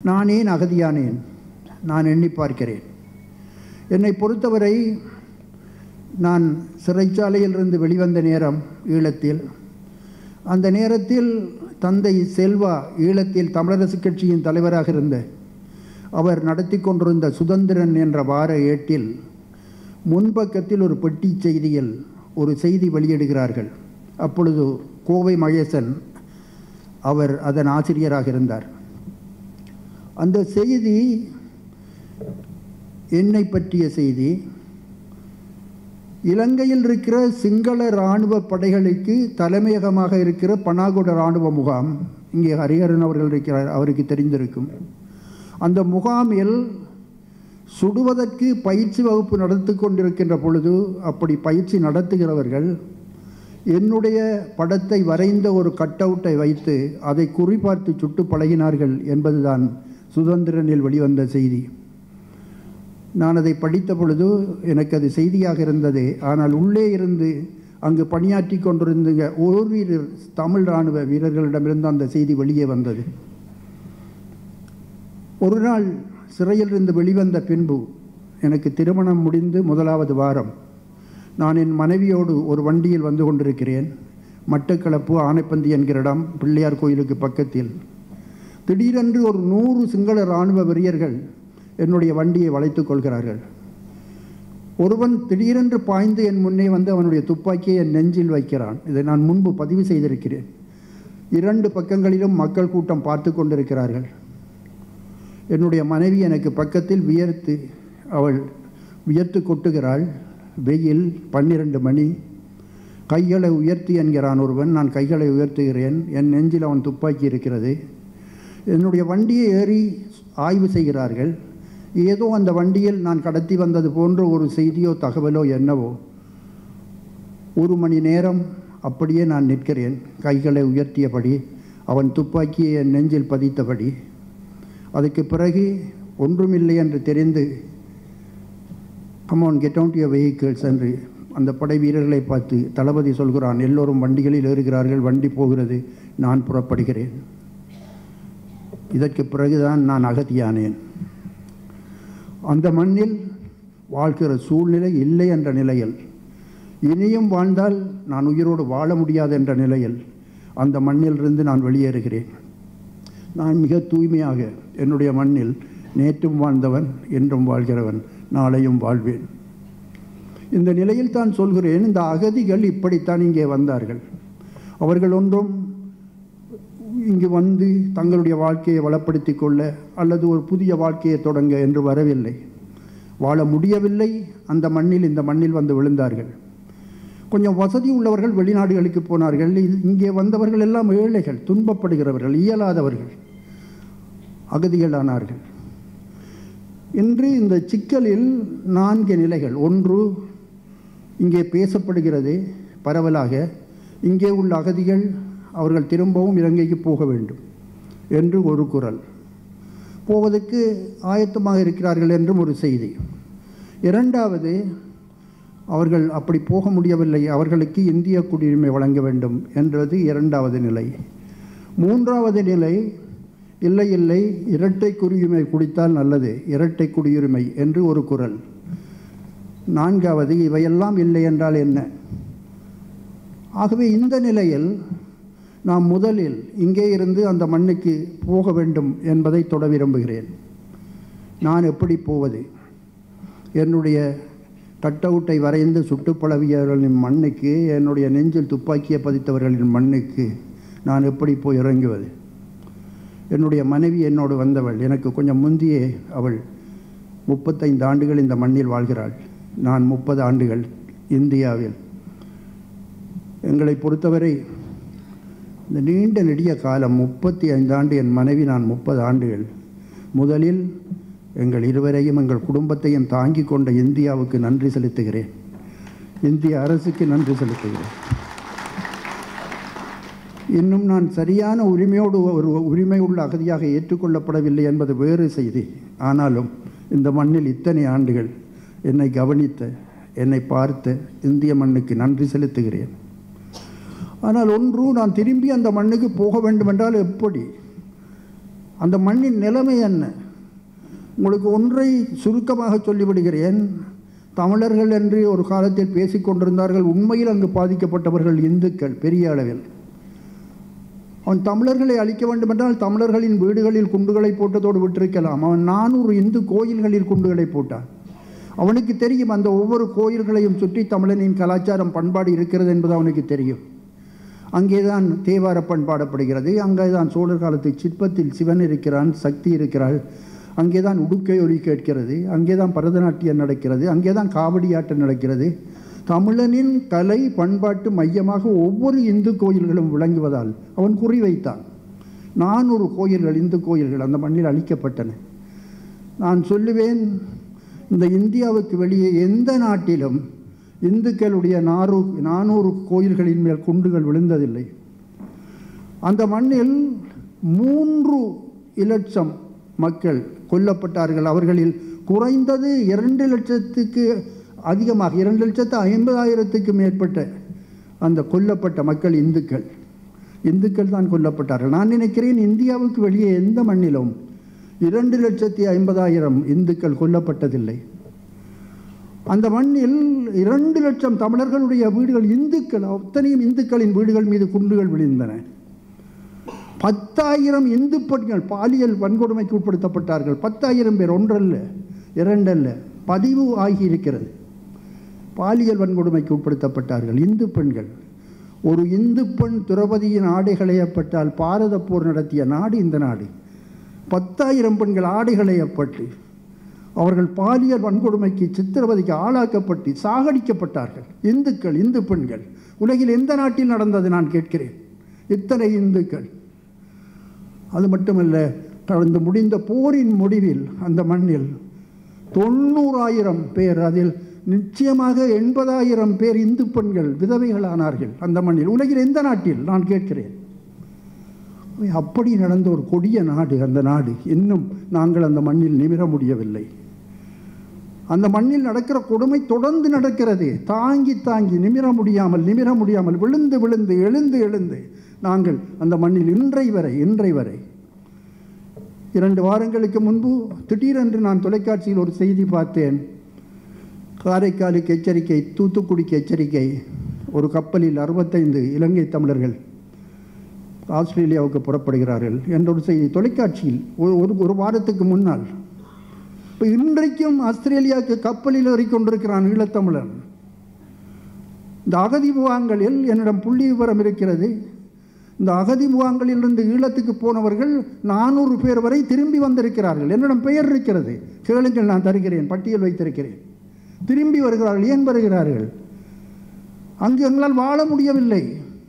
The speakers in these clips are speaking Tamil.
நான் ஏன் அகதியானேன் நான் எண்ணி பார்க்கிறேன் என்னை பொறுத்தவரை நான் சிறைச்சாலையிலிருந்து வெளிவந்த நேரம் ஈழத்தில் அந்த நேரத்தில் தந்தை செல்வா ஈழத்தில் தமிழரசு கட்சியின் தலைவராக இருந்த அவர் நடத்தி கொண்டிருந்த சுதந்திரன் என்ற வார ஏட்டில் முன்பக்கத்தில் ஒரு பெட்டி செய்தியில் ஒரு செய்தி வெளியிடுகிறார்கள் அப்பொழுது கோவை மகேசன் அவர் அதன் ஆசிரியராக இருந்தார் அந்த செய்தி என்னை பற்றிய செய்தி இலங்கையில் இருக்கிற சிங்கள இராணுவ படைகளுக்கு தலைமையகமாக இருக்கிற பனாகுட இராணுவ முகாம் இங்கே ஹரிஹரன் அவர்கள் இருக்கிறார் அவருக்கு தெரிந்திருக்கும் அந்த முகாமில் சுடுவதற்கு பயிற்சி வகுப்பு நடத்தி கொண்டிருக்கின்ற பொழுது அப்படி பயிற்சி நடத்துகிறவர்கள் என்னுடைய படத்தை வரைந்த ஒரு கட் அவுட்டை வைத்து அதை குறிபார்த்து சுட்டு பழகினார்கள் என்பதுதான் சுதந்திரனில் வெளிவந்த செய்தி நான் அதை படித்த பொழுது எனக்கு அது செய்தியாக இருந்தது ஆனால் உள்ளே இருந்து அங்கு பணியாற்றி கொண்டிருந்த ஓரிரு தமிழ் இராணுவ வீரர்களிடமிருந்து அந்த செய்தி வெளியே வந்தது ஒரு நாள் சிறையிலிருந்து வெளிவந்த பின்பு எனக்கு திருமணம் முடிந்து முதலாவது வாரம் நான் என் மனைவியோடு ஒரு வண்டியில் வந்து கொண்டிருக்கிறேன் மட்டக்களப்பு ஆனைப்பந்தி என்கிற இடம் பிள்ளையார் கோயிலுக்கு பக்கத்தில் திடீரென்று ஒரு நூறு சிங்கள இராணுவ வெறியர்கள் என்னுடைய வண்டியை வளைத்துக் கொள்கிறார்கள் ஒருவன் திடீரென்று பாய்ந்து என் முன்னே வந்து அவனுடைய துப்பாக்கியை என் நெஞ்சில் வைக்கிறான் இதை நான் முன்பு பதிவு செய்திருக்கிறேன் இரண்டு பக்கங்களிலும் மக்கள் கூட்டம் பார்த்து கொண்டிருக்கிறார்கள் என்னுடைய மனைவி எனக்கு பக்கத்தில் வியர்த்து அவள் வியர்த்து கொட்டுகிறாள் வெயில் பன்னிரண்டு மணி கைகளை உயர்த்தி என்கிறான் ஒருவன் நான் கைகளை உயர்த்துகிறேன் என் நெஞ்சில் அவன் துப்பாக்கி இருக்கிறது என்னுடைய வண்டியை ஏறி ஆய்வு செய்கிறார்கள் ஏதோ அந்த வண்டியில் நான் கடத்தி வந்தது போன்ற ஒரு செய்தியோ தகவலோ என்னவோ ஒரு மணி நேரம் அப்படியே நான் நிற்கிறேன் கைகளை உயர்த்தியபடி அவன் துப்பாக்கியை என் நெஞ்சில் பதித்தபடி அதுக்கு பிறகு ஒன்றுமில்லை என்று தெரிந்து come on get out your vehicles என்று அந்த படை வீரர்களை பார்த்து தளபதி சொல்கிறான் எல்லோரும் வண்டிகளில் ஏறுகிறார்கள் வண்டி போகிறது நான் புறப்படுகிறேன் இதற்கு பிறகுதான் நான் அகதியானேன் அந்த மண்ணில் வாழ்கிற சூழ்நிலை இல்லை என்ற நிலையில் இனியும் வாழ்ந்தால் நான் உயிரோடு வாழ முடியாது என்ற நிலையில் அந்த மண்ணிலிருந்து நான் வெளியேறுகிறேன் நான் மிக தூய்மையாக என்னுடைய மண்ணில் நேற்றும் வாழ்ந்தவன் என்றும் வாழ்கிறவன் நாளையும் வாழ்வேன் இந்த நிலையில் தான் சொல்கிறேன் இந்த அகதிகள் இப்படித்தான் இங்கே வந்தார்கள் அவர்கள் ஒன்றும் இங்கு வந்து தங்களுடைய வாழ்க்கையை வளப்படுத்தி கொள்ள அல்லது ஒரு புதிய வாழ்க்கையை தொடங்க என்று வரவில்லை வாழ முடியவில்லை அந்த மண்ணில் இந்த மண்ணில் வந்து விழுந்தார்கள் கொஞ்சம் வசதி உள்ளவர்கள் வெளிநாடுகளுக்கு போனார்கள் இது- இங்கே வந்தவர்கள் எல்லாம் ஏழைகள் துன்பப்படுகிறவர்கள் இயலாதவர்கள் அகதிகளானார்கள் இன்று இந்த சிக்கலில் நான்கு நிலைகள் ஒன்று இங்கே பேசப்படுகிறது பரவலாக இங்கே உள்ள அகதிகள் அவர்கள் திரும்பவும் இலங்கைக்கு போக வேண்டும் என்று ஒரு குரல் போவதற்கு ஆயத்தமாக இருக்கிறார்கள் என்றும் ஒரு செய்தி இரண்டாவது அவர்கள் அப்படி போக முடியவில்லை அவர்களுக்கு இந்திய குடியுரிமை வழங்க வேண்டும் என்றது இரண்டாவது நிலை மூன்றாவது நிலை இல்லை இல்லை இரட்டை குடியுரிமை குடித்தால் நல்லது இரட்டை குடியுரிமை என்று ஒரு குரல் நான்காவது இவையெல்லாம் இல்லை என்றால் என்ன ஆகவே இந்த நிலையில் நாம் முதலில் இங்கே இருந்து அந்த மண்ணுக்கு போக வேண்டும் என்பதை தொட விரும்புகிறேன் நான் எப்படி போவது என்னுடைய கட் அவுட்டை வரைந்து சுட்டுப் பழவியவர்களின் மண்ணுக்கு என்னுடைய நெஞ்சில் துப்பாக்கியை பதித்தவர்களின் மண்ணுக்கு நான் எப்படி போய் இறங்குவது என்னுடைய மனைவி என்னோடு வந்தவள் எனக்கு கொஞ்சம் முந்தியே அவள் முப்பத்தைந்து ஆண்டுகள் இந்த மண்ணில் வாழ்கிறாள் நான் முப்பது ஆண்டுகள் இந்தியாவில் எங்களை பொறுத்தவரை இந்த நீண்ட நெடிய காலம் முப்பத்தி ஐந்து ஆண்டு என் மனைவி நான் முப்பது ஆண்டுகள் முதலில் எங்கள் இருவரையும் எங்கள் குடும்பத்தையும் தாங்கி கொண்ட இந்தியாவுக்கு நன்றி செலுத்துகிறேன் இந்திய அரசுக்கு நன்றி செலுத்துகிறேன் இன்னும் நான் சரியான உரிமையோடு ஒரு உரிமை உள்ள அகதியாக ஏற்றுக்கொள்ளப்படவில்லை என்பது வேறு செய்தி ஆனாலும் இந்த மண்ணில் இத்தனை ஆண்டுகள் என்னை கவனித்த என்னை பார்த்த இந்திய மண்ணுக்கு நன்றி செலுத்துகிறேன் ஆனால் ஒன்று நான் திரும்பி அந்த மண்ணுக்கு போக வேண்டுமென்றால் எப்படி அந்த மண்ணின் நிலைமை என்ன உங்களுக்கு ஒன்றை சுருக்கமாக சொல்லிவிடுகிறேன் தமிழர்கள் என்று ஒரு காலத்தில் பேசிக்கொண்டிருந்தார்கள் உண்மையில் அங்கு பாதிக்கப்பட்டவர்கள் இந்துக்கள் பெரிய அளவில் அவன் தமிழர்களை அழிக்க வேண்டுமென்றால் தமிழர்களின் வீடுகளில் குண்டுகளை போட்டதோடு விட்டிருக்கலாம் அவன் நானூறு இந்து கோயில்களில் குண்டுகளை போட்டான் அவனுக்கு தெரியும் அந்த ஒவ்வொரு கோயில்களையும் சுற்றி தமிழனின் கலாச்சாரம் பண்பாடு இருக்கிறது என்பது அவனுக்கு தெரியும் அங்கேதான் தேவார பண்பாடப்படுகிறது அங்கேதான் சோழர் காலத்து சிற்பத்தில் சிவன் இருக்கிறான் சக்தி இருக்கிறாள் அங்கேதான் உடுக்கை ஒலி கேட்கிறது அங்கேதான் பரதநாட்டியம் நடக்கிறது அங்கேதான் காவடியாட்டம் நடக்கிறது தமிழனின் கலை பண்பாட்டு மையமாக ஒவ்வொரு இந்து கோயில்களும் விளங்குவதால் அவன் குறிவைத்தான் நானூறு கோயில்கள் இந்து கோயில்கள் அந்த மண்ணில் அழிக்கப்பட்டன நான் சொல்லுவேன் இந்த இந்தியாவுக்கு வெளியே எந்த நாட்டிலும் இந்துக்களுடைய நானூ நானூறு கோயில்களின் மேல் குண்டுகள் விழுந்ததில்லை அந்த மண்ணில் மூன்று இலட்சம் மக்கள் கொல்லப்பட்டார்கள் அவர்களில் குறைந்தது இரண்டு லட்சத்துக்கு அதிகமாக இரண்டு லட்சத்து ஐம்பதாயிரத்துக்கு மேற்பட்ட அந்த கொல்லப்பட்ட மக்கள் இந்துக்கள் இந்துக்கள் தான் கொல்லப்பட்டார்கள் நான் நினைக்கிறேன் இந்தியாவுக்கு வெளியே எந்த மண்ணிலும் இரண்டு லட்சத்தி ஐம்பதாயிரம் இந்துக்கள் கொல்லப்பட்டதில்லை அந்த மண்ணில் இரண்டு லட்சம் தமிழர்களுடைய வீடுகள் இந்துக்கள் அத்தனையும் இந்துக்களின் வீடுகள் மீது குண்டுகள் விழுந்தன பத்தாயிரம் இந்து பெண்கள் பாலியல் வன்கொடுமைக்கு உட்படுத்தப்பட்டார்கள் பத்தாயிரம் பேர் ஒன்றல்ல இரண்டல்ல பதிவு ஆகியிருக்கிறது பாலியல் வன்கொடுமைக்கு உட்படுத்தப்பட்டார்கள் இந்து பெண்கள் ஒரு இந்து பெண் திரௌபதியின் ஆடை களையப்பட்டால் பாரத போர் நடத்திய நாடு இந்த நாடு பத்தாயிரம் பெண்கள் ஆடை களையப்பட்டு அவர்கள் பாலியல் வன்கொடுமைக்கு சித்திரவதைக்கு ஆளாக்கப்பட்டு சாகடிக்கப்பட்டார்கள் இந்துக்கள் இந்து பெண்கள் உலகில் எந்த நாட்டில் நடந்தது நான் கேட்கிறேன் இத்தனை இந்துக்கள் அது மட்டுமல்ல கடந்து முடிந்த போரின் முடிவில் அந்த மண்ணில் தொண்ணூறாயிரம் பேர் அதில் நிச்சயமாக எண்பதாயிரம் பேர் இந்து பெண்கள் விதவைகளானார்கள் அந்த மண்ணில் உலகில் எந்த நாட்டில் நான் கேட்கிறேன் அப்படி நடந்த ஒரு கொடிய நாடு அந்த நாடு இன்னும் நாங்கள் அந்த மண்ணில் நிமிர முடியவில்லை அந்த மண்ணில் நடக்கிற கொடுமை தொடர்ந்து நடக்கிறது தாங்கி தாங்கி நிமிர முடியாமல் நிமிர முடியாமல் விழுந்து விழுந்து எழுந்து எழுந்து நாங்கள் அந்த மண்ணில் இன்றை வரை இன்றை வரை இரண்டு வாரங்களுக்கு முன்பு திடீரென்று நான் தொலைக்காட்சியில் ஒரு செய்தி பார்த்தேன் காரைக்காலுக்கு எச்சரிக்கை தூத்துக்குடிக்கு எச்சரிக்கை ஒரு கப்பலில் அறுபத்தைந்து இலங்கை தமிழர்கள் ஆஸ்திரேலியாவுக்கு புறப்படுகிறார்கள் என்ற ஒரு செய்தி தொலைக்காட்சியில் ஒரு ஒரு ஒரு வாரத்துக்கு முன்னால் இப்போ இன்றைக்கும் ஆஸ்திரேலியாவுக்கு கப்பலில் ஏறிக்கொண்டிருக்கிறான் ஈழத்தமிழன் இந்த அகதி முகாம்களில் என்னிடம் புள்ளி விவரம் இருக்கிறது இந்த அகதி முகாம்களிலிருந்து ஈழத்துக்கு போனவர்கள் நானூறு பேர் வரை திரும்பி வந்திருக்கிறார்கள் என்னிடம் பெயர் இருக்கிறது கேளுங்கள் நான் தருகிறேன் பட்டியல் வைத்திருக்கிறேன் திரும்பி வருகிறார்கள் ஏன் வருகிறார்கள் அங்கு எங்களால் வாழ முடியவில்லை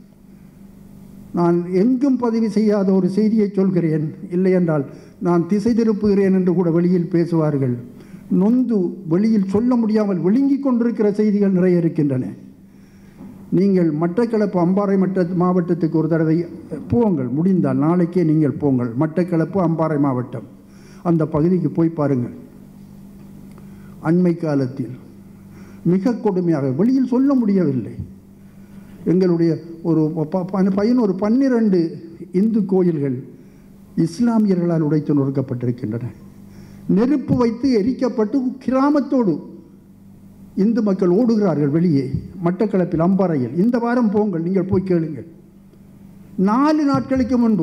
நான் எங்கும் பதிவு செய்யாத ஒரு செய்தியை சொல்கிறேன் இல்லை என்றால் நான் திசை திருப்புகிறேன் என்று கூட வெளியில் பேசுவார்கள் நொந்து வெளியில் சொல்ல முடியாமல் விழுங்கிக் கொண்டிருக்கிற செய்திகள் நிறைய இருக்கின்றன நீங்கள் மட்டக்களப்பு அம்பாறை மட்ட மாவட்டத்துக்கு ஒரு தடவை போங்கள் முடிந்தால் நாளைக்கே நீங்கள் போங்கள் மட்டக்களப்பு அம்பாறை மாவட்டம் அந்த பகுதிக்கு போய் பாருங்கள் அண்மை காலத்தில் மிக கொடுமையாக வெளியில் சொல்ல முடியவில்லை எங்களுடைய ஒரு ப- ப- பையன் ஒரு பன்னிரண்டு இந்து கோயில்கள் இஸ்லாமியர்களால் உடைத்து நொறுக்கப்பட்டிருக்கின்றன நெருப்பு வைத்து எரிக்கப்பட்டு கிராமத்தோடு இந்து மக்கள் ஓடுகிறார்கள் வெளியே மட்டக்களப்பில் அம்பாறையில் இந்த வாரம் போங்கள் நீங்கள் போய் கேளுங்கள் நாலு நாட்களுக்கு முன்பு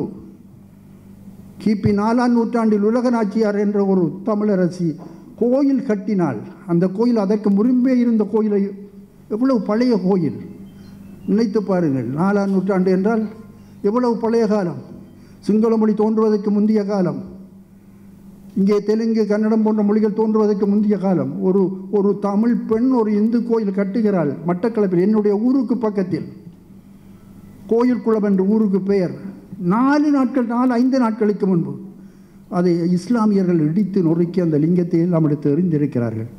கிபி நாலாம் நூற்றாண்டில் உலக நாச்சியார் என்ற ஒரு தமிழரசி கோயில் கட்டினாள் அந்த கோயில் அதற்கு முன்பே இருந்த கோயிலை எவ்வளவு பழைய கோயில் நினைத்து பாருங்கள் நாலாம் நூற்றாண்டு என்றால் எவ்வளவு பழைய காலம் சிங்கள மொழி தோன்றுவதற்கு முந்தைய காலம் இங்கே தெலுங்கு கன்னடம் போன்ற மொழிகள் தோன்றுவதற்கு முந்தைய காலம் ஒரு ஒரு தமிழ் பெண் ஒரு இந்து கோயில் கட்டுகிறாள் மட்டக்களப்பில் என்னுடைய ஊருக்கு பக்கத்தில் கோயில் குளம் என்ற ஊருக்கு பெயர் நாலு நாட்கள் நாலு ஐந்து நாட்களுக்கு முன்பு அதை இஸ்லாமியர்கள் இடித்து நொறுக்கி அந்த லிங்கத்தை எல்லாம் எடுத்து எறிந்திருக்கிறார்கள்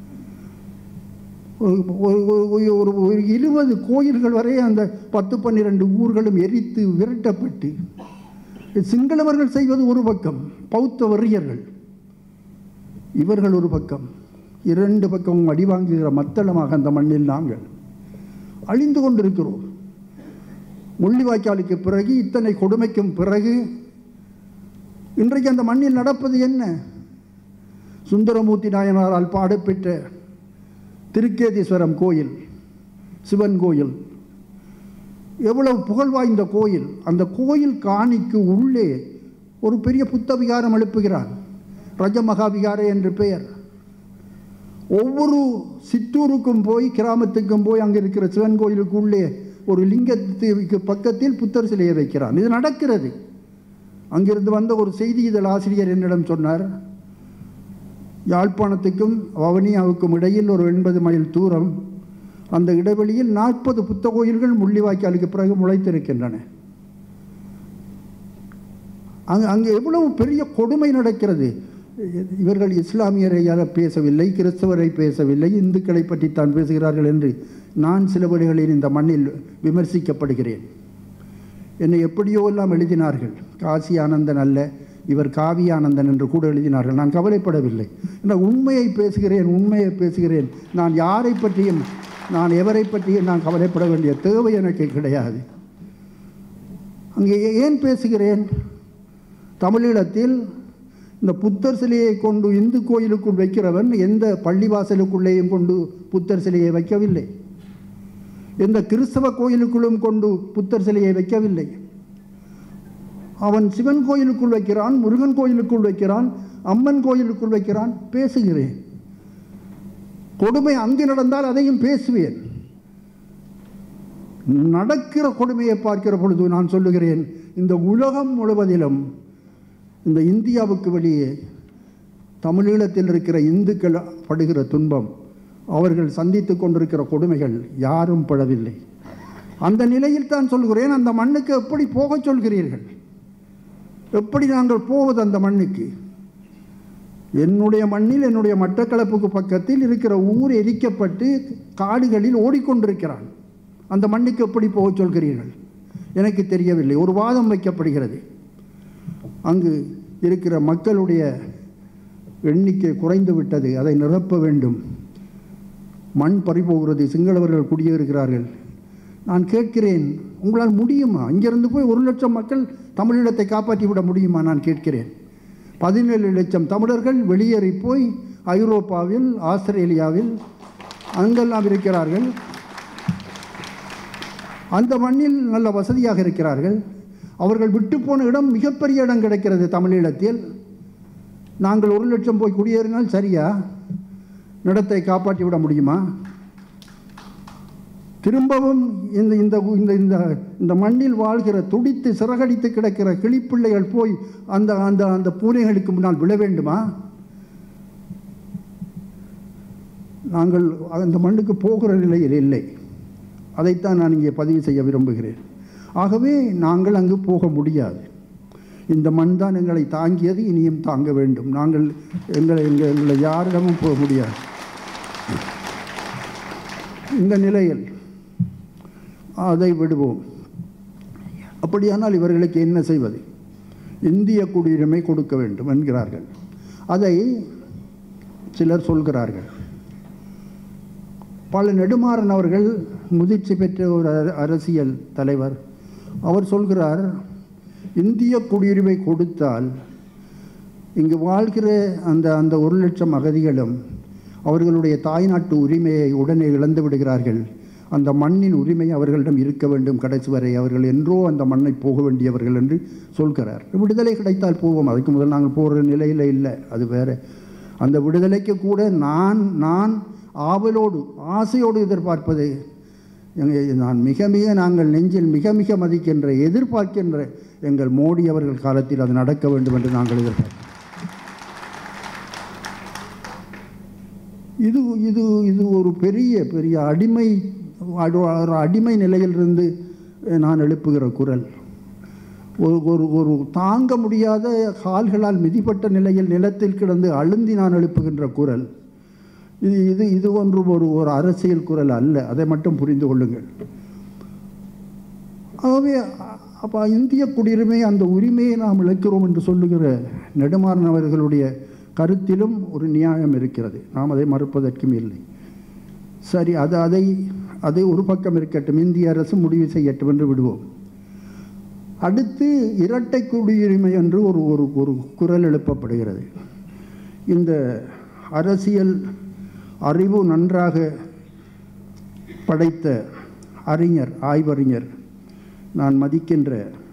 ஒரு ஒரு- ஒரு- ஒரு ஒரு இருபது கோயில்கள் வரை அந்த பத்து பன்னிரண்டு ஊர்களும் எரித்து விரட்டப்பட்டு சிங்களவர்கள் செய்வது ஒரு பக்கம் பௌத்த வெறியர்கள் இவர்கள் ஒரு பக்கம் இரண்டு பக்கமும் அடி வாங்குகிற மத்தளமாக அந்த மண்ணில் நாங்கள் அழிந்து கொண்டிருக்கிறோம் முள்ளிவாய்க்காலுக்கு பிறகு இத்தனை கொடுமைக்கும் பிறகு இன்றைக்கு அந்த மண்ணில் நடப்பது என்ன சுந்தரமூர்த்தி நாயனாரால் பாடப்பெற்ற திருக்கேதீஸ்வரம் கோயில் சிவன் கோயில் எவ்வளவு புகழ் வாய்ந்த கோயில் அந்த கோயில் காணிக்கு உள்ளே ஒரு பெரிய புத்த விகாரம் எழுப்புகிறார் ரஜமகாவிகாரை என்று பெயர் ஒவ்வொரு சிற்றூருக்கும் போய் கிராமத்துக்கும் போய் அங்கே இருக்கிற சிவன் கோயிலுக்கு உள்ளே ஒரு லிங்கத்துக்கு பக்கத்தில் புத்தர் சிலையை வைக்கிறான் இது நடக்கிறது அங்கிருந்து வந்த ஒரு செய்தி இதழ் ஆசிரியர் என்னிடம் சொன்னார் யாழ்ப்பாணத்துக்கும் வவனியாவுக்கும் இடையில் ஒரு எண்பது மைல் தூரம் அந்த இடைவெளியில் நாற்பது புத்த கோயில்கள் முள்ளிவாய்க்காலுக்கு பிறகு முளைத்திருக்கின்றன அங்கே அங்கே எவ்வளவு பெரிய கொடுமை நடக்கிறது இவர்கள் இஸ்லாமியரை பேசவில்லை கிறிஸ்தவரை பேசவில்லை இந்துக்களை பற்றித்தான் பேசுகிறார்கள் என்று நான் சில வழிகளில் இந்த மண்ணில் விமர்சிக்கப்படுகிறேன் என்னை எப்படியோ எல்லாம் எழுதினார்கள் காசி ஆனந்தன் அல்ல இவர் காவி ஆனந்தன் என்று கூட எழுதினார்கள் நான் கவலைப்படவில்லை நான் உண்மையை பேசுகிறேன் உண்மையை பேசுகிறேன் நான் யாரை பற்றியும் நான் எவரை பற்றியும் நான் கவலைப்பட வேண்டிய தேவை எனக்கு கிடையாது அங்கே ஏன் பேசுகிறேன் தமிழீழத்தில் இந்த புத்தர் சிலையை கொண்டு இந்து கோயிலுக்குள் வைக்கிறவன் எந்த பள்ளிவாசலுக்குள்ளேயும் கொண்டு புத்தர் சிலையை வைக்கவில்லை எந்த கிறிஸ்தவ கோயிலுக்குள்ளும் கொண்டு புத்தர் சிலையை வைக்கவில்லை அவன் சிவன் கோயிலுக்குள் வைக்கிறான் முருகன் கோயிலுக்குள் வைக்கிறான் அம்மன் கோயிலுக்குள் வைக்கிறான் பேசுகிறேன் கொடுமை அங்கு நடந்தால் அதையும் பேசுவேன் நடக்கிற கொடுமையை பார்க்கிற பொழுது நான் சொல்லுகிறேன் இந்த உலகம் முழுவதிலும் இந்த இந்தியாவுக்கு வெளியே தமிழீழத்தில் இருக்கிற இந்துக்கள் படுகிற துன்பம் அவர்கள் சந்தித்து கொண்டிருக்கிற கொடுமைகள் யாரும் படவில்லை அந்த நிலையில் தான் சொல்கிறேன் அந்த மண்ணுக்கு எப்படி போகச் சொல்கிறீர்கள் எப்படி நாங்கள் போவது அந்த மண்ணுக்கு என்னுடைய மண்ணில் என்னுடைய மட்டக்களப்புக்கு பக்கத்தில் இருக்கிற ஊர் எரிக்கப்பட்டு காடுகளில் ஓடிக்கொண்டிருக்கிறான் அந்த மண்ணுக்கு எப்படி போகச் சொல்கிறீர்கள் எனக்கு தெரியவில்லை ஒரு வாதம் வைக்கப்படுகிறது அங்கு இருக்கிற மக்களுடைய எண்ணிக்கை குறைந்து விட்டது அதை நிரப்ப வேண்டும் மண் பறிபோகிறது சிங்களவர்கள் குடியேறுகிறார்கள் நான் கேட்கிறேன் உங்களால் முடியுமா இங்கிருந்து போய் ஒரு லட்சம் மக்கள் தமிழீழத்தை காப்பாற்றி விட முடியுமா நான் கேட்கிறேன் பதினேழு லட்சம் தமிழர்கள் வெளியேறி போய் ஐரோப்பாவில் ஆஸ்திரேலியாவில் அங்கெல்லாம் இருக்கிறார்கள் அந்த மண்ணில் நல்ல வசதியாக இருக்கிறார்கள் அவர்கள் விட்டு போன இடம் மிகப்பெரிய இடம் கிடைக்கிறது தமிழீழத்தில் நாங்கள் ஒரு லட்சம் போய் குடியேறினால் சரியா நிலத்தை காப்பாற்றி விட முடியுமா திரும்பவும் இந்த இந்த இந்த இந்த இந்த மண்ணில் வாழ்கிற துடித்து சிறகடித்து கிடக்கிற கிளிப்பிள்ளைகள் போய் அந்த அந்த அந்த பூனைகளுக்கு முன்னால் விழ வேண்டுமா நாங்கள் அந்த மண்ணுக்கு போகிற நிலையில் இல்லை அதைத்தான் நான் இங்கே பதிவு செய்ய விரும்புகிறேன் ஆகவே நாங்கள் அங்கு போக முடியாது இந்த மண் தான் எங்களை தாங்கியது இனியும் தாங்க வேண்டும் நாங்கள் எங்களை எங்கள் எங்களை யாரிடமும் போக முடியாது இந்த நிலையில் அதை விடுவோம் அப்படியானால் இவர்களுக்கு என்ன செய்வது இந்திய குடியுரிமை கொடுக்க வேண்டும் என்கிறார்கள் அதை சிலர் சொல்கிறார்கள் பல நெடுமாறன் அவர்கள் முதிர்ச்சி பெற்ற ஒரு அர- அரசியல் தலைவர் அவர் சொல்கிறார் இந்திய குடியுரிமை கொடுத்தால் இங்கு வாழ்கிற அந்த அந்த ஒரு லட்சம் அகதிகளும் அவர்களுடைய தாய்நாட்டு உரிமையை உடனே இழந்து விடுகிறார்கள் அந்த மண்ணின் உரிமை அவர்களிடம் இருக்க வேண்டும் கடைசி வரை அவர்கள் என்றோ அந்த மண்ணை போக வேண்டியவர்கள் என்று சொல்கிறார் விடுதலை கிடைத்தால் போவோம் அதுக்கு முதல் நாங்கள் போகிற நிலையில் இல்லை அது வேற அந்த விடுதலைக்கு கூட நான் நான் ஆவலோடு ஆசையோடு எதிர்பார்ப்பது எங்க- நான் மிக மிக நாங்கள் நெஞ்சில் மிக மிக மதிக்கின்ற எதிர்பார்க்கின்ற எங்கள் மோடி அவர்கள் காலத்தில் அது நடக்க வேண்டும் என்று நாங்கள் எதிர்பார்க்கிறோம் இது இது இது ஒரு பெரிய பெரிய அடிமை அடு- ஒரு அடிமை நிலையிலிருந்து நான் எழுப்புகிற குரல் ஒரு ஒரு ஒரு தாங்க முடியாத கால்களால் மிதிப்பட்ட நிலையில் நிலத்தில் கிடந்து அழுந்தி நான் எழுப்புகின்ற குரல் இது இது இது ஒன்று ஒரு ஒரு அரசியல் குரல் அல்ல அதை மட்டும் புரிந்து கொள்ளுங்கள் ஆகவே அப்போ இந்திய குடியுரிமை அந்த உரிமையை நாம் இழக்கிறோம் என்று சொல்லுகிற நெடுமாறன் அவர்களுடைய கருத்திலும் ஒரு நியாயம் இருக்கிறது நாம் அதை மறுப்பதற்கும் இல்லை சரி அது அதை அதை ஒரு பக்கம் இருக்கட்டும் இந்திய அரசு முடிவு செய்யட்டும் என்று விடுவோம் அடுத்து இரட்டை குடியுரிமை என்று ஒரு ஒரு ஒரு குரல் எழுப்பப்படுகிறது இந்த அரசியல் அறிவு நன்றாக படைத்த அறிஞர் ஆய்வறிஞர் நான் மதிக்கின்ற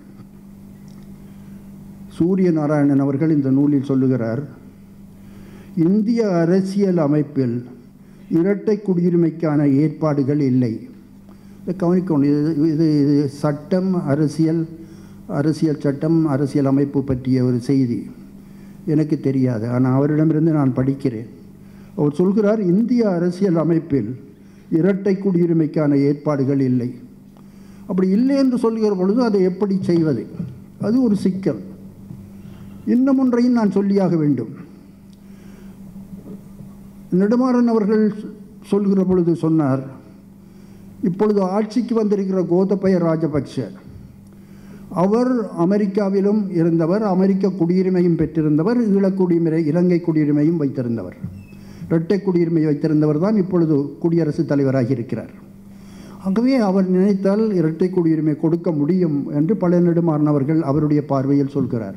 சூரிய நாராயணன் அவர்கள் இந்த நூலில் சொல்லுகிறார் இந்திய அரசியல் அமைப்பில் இரட்டை குடியுரிமைக்கான ஏற்பாடுகள் இல்லை இதை கவனிக்கணும் இது இது இது சட்டம் அரசியல் அரசியல் சட்டம் அரசியல் அமைப்பு பற்றிய ஒரு செய்தி எனக்கு தெரியாது ஆனால் அவரிடமிருந்து நான் படிக்கிறேன் அவர் சொல்கிறார் இந்திய அரசியல் அமைப்பில் இரட்டை குடியுரிமைக்கான ஏற்பாடுகள் இல்லை அப்படி இல்லை என்று சொல்கிற பொழுது அதை எப்படி செய்வது அது ஒரு சிக்கல் இன்னும் ஒன்றையும் நான் சொல்லியாக வேண்டும் நெடுமாறன் அவர்கள் சொல்கிற பொழுது சொன்னார் இப்பொழுது ஆட்சிக்கு வந்திருக்கிற கோதபய ராஜபக்ஷ அவர் அமெரிக்காவிலும் இருந்தவர் அமெரிக்க குடியுரிமையும் பெற்றிருந்தவர் ஈழக்குடியுரிமை இலங்கை குடியுரிமையும் வைத்திருந்தவர் இரட்டை குடியுரிமை வைத்திருந்தவர் தான் இப்பொழுது குடியரசுத் தலைவராகி இருக்கிறார் ஆகவே அவர் நினைத்தால் இரட்டை குடியுரிமை கொடுக்க முடியும் என்று பல நெடுமாறன் அவர்கள் அவருடைய பார்வையில் சொல்கிறார்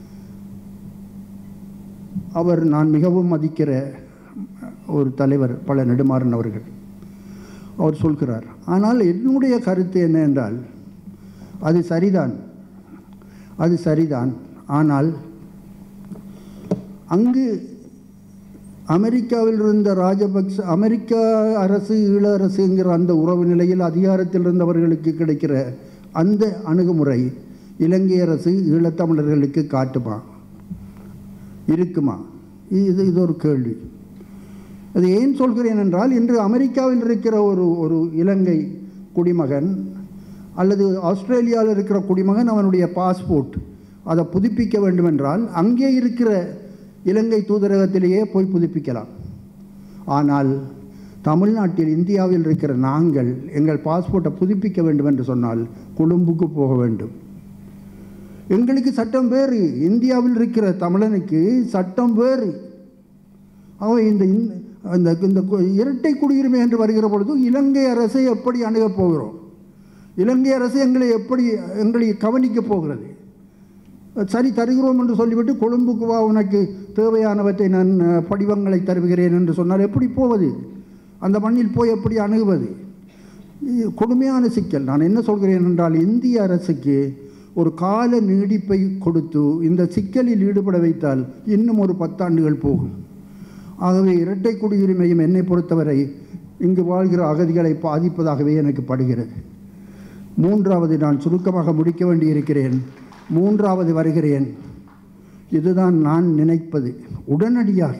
அவர் நான் மிகவும் மதிக்கிற ஒரு தலைவர் பல நெடுமாறன் அவர்கள் அவர் சொல்கிறார் ஆனால் என்னுடைய கருத்து என்ன என்றால் அது சரிதான் அது சரிதான் ஆனால் அங்கு அமெரிக்காவில் இருந்த ராஜபக்ச அமெரிக்கா அரசு ஈழ அரசுங்கிற அந்த உறவு நிலையில் அதிகாரத்தில் இருந்தவர்களுக்கு கிடைக்கிற அந்த அணுகுமுறை இலங்கை அரசு ஈழத்தமிழர்களுக்கு காட்டுமா இருக்குமா இது இது ஒரு கேள்வி அது ஏன் சொல்கிறேன் என்றால் இன்று அமெரிக்காவில் இருக்கிற ஒரு ஒரு இலங்கை குடிமகன் அல்லது ஆஸ்திரேலியாவில் இருக்கிற குடிமகன் அவனுடைய பாஸ்போர்ட் அதை புதுப்பிக்க வேண்டுமென்றால் அங்கே இருக்கிற இலங்கை தூதரகத்திலேயே போய் புதுப்பிக்கலாம் ஆனால் தமிழ்நாட்டில் இந்தியாவில் இருக்கிற நாங்கள் எங்கள் பாஸ்போர்ட்டை புதுப்பிக்க வேண்டும் என்று சொன்னால் கொழும்புக்கு போக வேண்டும் எங்களுக்கு சட்டம் வேறு இந்தியாவில் இருக்கிற தமிழனுக்கு சட்டம் வேறு அவன் இந்த இந்த- இந்த இந்த கு- இரட்டை குடியுரிமை என்று வருகிற பொழுது இலங்கை அரசை எப்படி அணுகப் போகிறோம் இலங்கை அரசு எங்களை எப்படி எங்களை கவனிக்கப் போகிறது சரி தருகிறோம் என்று சொல்லிவிட்டு கொழும்புக்கு வா உனக்கு தேவையானவற்றை நான் அஹ், படிவங்களை தருகிறேன் என்று சொன்னால் எப்படி போவது அந்த மண்ணில் போய் எப்படி அணுகுவது இது கொடுமையான சிக்கல் நான் என்ன சொல்கிறேன் என்றால் இந்திய அரசுக்கு ஒரு கால நீடிப்பை கொடுத்து இந்த சிக்கலில் ஈடுபட வைத்தால் இன்னும் ஒரு பத்தாண்டுகள் போகும் ஆகவே இரட்டை குடியுரிமையும் என்னை பொறுத்தவரை இங்கு வாழ்கிற அகதிகளை பாதிப்பதாகவே எனக்கு படுகிறது மூன்றாவது நான் சுருக்கமாக முடிக்க வேண்டியிருக்கிறேன் மூன்றாவது வருகிறேன் இதுதான் நான் நினைப்பது உடனடியாக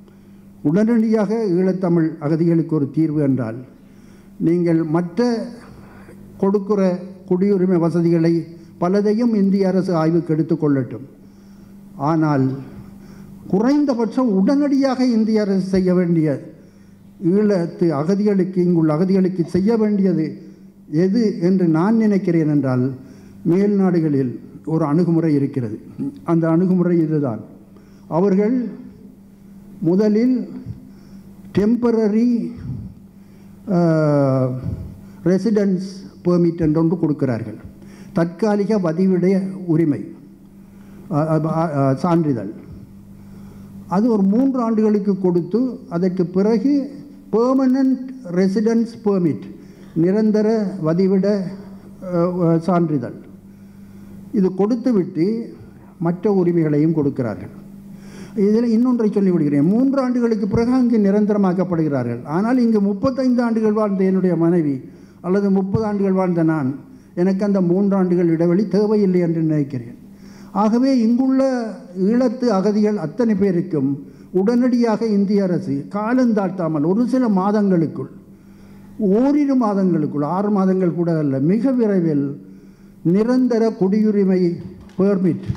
உடனடியாக ஈழத்தமிழ் அகதிகளுக்கு ஒரு தீர்வு என்றால் நீங்கள் மற்ற கொடுக்கிற குடியுரிமை வசதிகளை பலதையும் இந்திய அரசு ஆய்வுக்கு எடுத்துக்கொள்ளட்டும் ஆனால் குறைந்தபட்சம் உடனடியாக இந்திய அரசு செய்ய வேண்டிய ஈழத்து அகதிகளுக்கு இங்குள்ள அகதிகளுக்கு செய்ய வேண்டியது எது என்று நான் நினைக்கிறேன் என்றால் மேல் நாடுகளில் ஒரு அணுகுமுறை இருக்கிறது அந்த அணுகுமுறை இதுதான் அவர்கள் முதலில் டெம்பரரி ரெசிடென்ஸ் பெர்மிட் என்று ஒன்று கொடுக்கிறார்கள் தற்காலிக வதிவிட உரிமை அஹ், அஹ், அஹ், சான்றிதழ் அது ஒரு மூன்று ஆண்டுகளுக்கு கொடுத்து அதற்கு பிறகு பெர்மனன்ட் ரெசிடென்ஸ் பெர்மிட் நிரந்தர வதிவிட அஹ், அஹ், சான்றிதழ் இது கொடுத்துவிட்டு மற்ற உரிமைகளையும் கொடுக்கிறார்கள் இதில் இன்னொன்றை சொல்லிவிடுகிறேன் மூன்று ஆண்டுகளுக்கு பிறகு அங்கு நிரந்தரமாக்கப்படுகிறார்கள் ஆனால் இங்கு முப்பத்தைந்து ஆண்டுகள் வாழ்ந்த என்னுடைய மனைவி அல்லது முப்பது ஆண்டுகள் வாழ்ந்த நான் எனக்கு அந்த மூன்று ஆண்டுகள் இடைவெளி தேவையில்லை என்று நினைக்கிறேன் ஆகவே இங்குள்ள ஈழத்து அகதிகள் அத்தனை பேருக்கும் உடனடியாக இந்திய அரசு காலந்தாழ்த்தாமல் ஒரு சில மாதங்களுக்குள் ஓரிரு மாதங்களுக்குள் ஆறு மாதங்கள் கூட அல்ல மிக விரைவில் நிரந்தர குடியுரிமை பெர்மிட்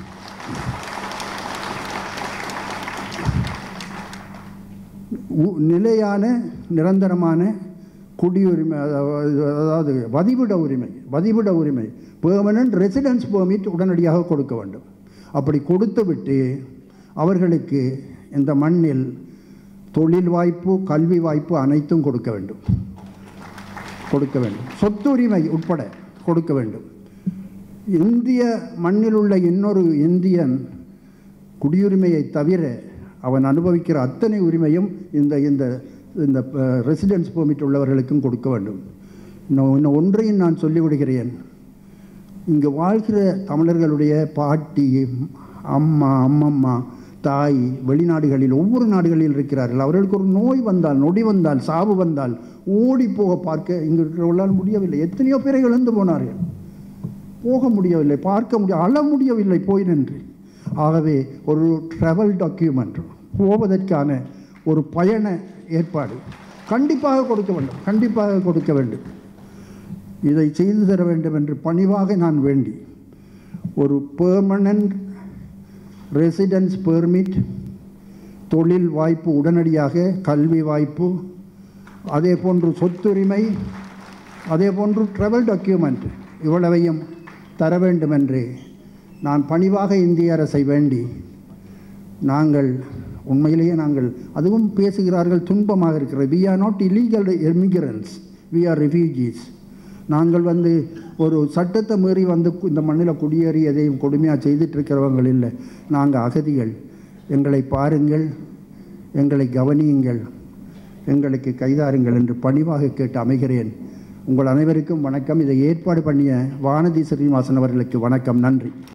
உ- நிலையான நிரந்தரமான குடியுரிமை அதாவது அதாவது வதிவிட உரிமை வதிவிட உரிமை பெர்மனன்ட் ரெசிடென்ஸ் பெர்மிட் உடனடியாக கொடுக்க வேண்டும் அப்படி கொடுத்துவிட்டு அவர்களுக்கு இந்த மண்ணில் தொழில் வாய்ப்பு கல்வி வாய்ப்பு அனைத்தும் கொடுக்க வேண்டும் கொடுக்க வேண்டும் சொத்து உரிமை உட்பட கொடுக்க வேண்டும் இந்திய மண்ணில் உள்ள இன்னொரு இந்தியன் குடியுரிமையை தவிர அவன் அனுபவிக்கிற அத்தனை உரிமையும் இந்த இந்த இந்த ரெசிடென்ஸ் பெர்மிட் உள்ளவர்களுக்கும் கொடுக்க வேண்டும் இன்னும் இன்னும் ஒன்றையும் நான் சொல்லிவிடுகிறேன் இங்கே வாழ்கிற தமிழர்களுடைய பாட்டி அம்மா அம்மம்மா தாய் வெளிநாடுகளில் ஒவ்வொரு நாடுகளில் இருக்கிறார்கள் அவர்களுக்கு ஒரு நோய் வந்தால் நொடி வந்தால் சாவு வந்தால் ஓடி போக பார்க்க இங்கே இருக்கிறவர்களால் முடியவில்லை எத்தனையோ பேரை இழந்து போனார்கள் போக முடியவில்லை பார்க்க முடிய அழ முடியவில்லை போய் நின்று ஆகவே ஒரு ட்ராவல் டாக்குமெண்ட் போவதற்கான ஒரு பயண ஏற்பாடு கண்டிப்பாக கொடுக்க வேண்டும் கண்டிப்பாக கொடுக்க வேண்டும் இதை செய்து தர வேண்டும் என்று பணிவாக நான் வேண்டி ஒரு பெர்மனன்ட் ரெசிடென்ஸ் பெர்மிட் தொழில் வாய்ப்பு உடனடியாக கல்வி வாய்ப்பு அதே போன்று சொத்துரிமை அதே போன்று ட்ராவல் டாக்குமெண்ட் இவ்வளவையும் தர வேண்டும் என்று நான் பணிவாக இந்திய அரசை வேண்டி நாங்கள் உண்மையிலேயே நாங்கள் அதுவும் பேசுகிறார்கள் துன்பமாக இருக்கிறது we are not illegal immigrants we are refugees நாங்கள் வந்து ஒரு சட்டத்தை மீறி வந்து இந்த மண்ணில் குடியேறி எதையும் கொடுமையாக செய்துட்டு இருக்கிறவங்க இல்லை நாங்கள் அகதிகள் எங்களை பாருங்கள் எங்களை கவனியுங்கள் எங்களுக்கு கைதாருங்கள் என்று பணிவாக கேட்டு அமைகிறேன் உங்கள் அனைவருக்கும் வணக்கம் இதை ஏற்பாடு பண்ணிய வானதி ஸ்ரீனிவாசன் அவர்களுக்கு வணக்கம் நன்றி